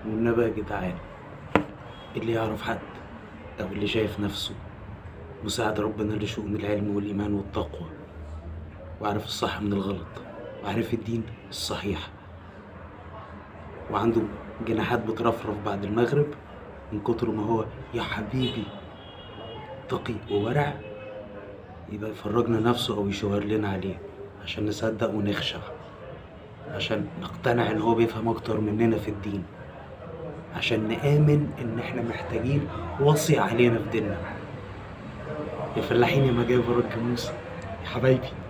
والنبي يا جدعان اللي يعرف حد او اللي شايف نفسه مساعد ربنا لشؤون العلم والايمان والتقوى وعارف الصح من الغلط وعارف الدين الصحيح وعنده جناحات بترفرف بعد المغرب من كتر ما هو يا حبيبي تقي وورع يبقى يفرجنا نفسه او يشاور لنا عليه عشان نصدق ونخشع عشان نقتنع ان هو بيفهم اكتر مننا في الدين عشان نآمن ان احنا محتاجين وصي علينا في ديننا يا فلاحين يا مجايب ورا الجاموس يا حبايبي